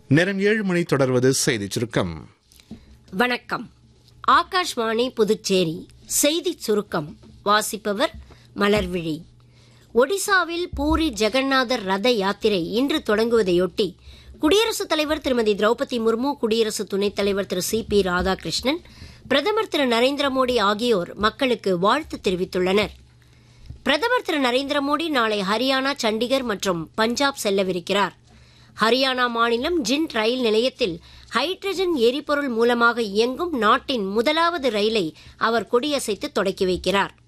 நேரம் ஏழு மணி தொடர்வது செய்திச் சுருக்கம் வணக்கம் ஆகாஷ்வாணி புதுச்சேரி செய்திச் சுருக்கம் வாசிப்பவர் மலர்விழி ஒடிசாவில் பூரி ஜெகநாதர் ரத யாத்திரை இன்று தொடங்குவதையொட்டி குடியரசுத் தலைவர் திருமதி திரௌபதி முர்மு குடியரசு துணைத் தலைவர் திரு சி பி ராதாகிருஷ்ணன் பிரதமர் திரு நரேந்திர மோடி ஆகியோர் மக்களுக்கு வாழ்த்து தெரிவித்துள்ளனர் பிரதமர் திரு நரேந்திர மோடி நாளை ஹரியானா சண்டிகர் மற்றும் பஞ்சாப் செல்லவிருக்கிறார் ஹரியானா மாநிலம் ஜிண்ட் ரயில் நிலையத்தில் ஹைட்ரஜன் எரிபொருள் மூலமாக இயங்கும் நாட்டின் முதலாவது ரயிலை அவர் கொடியசைத்து தொடக்கி வைக்கிறார்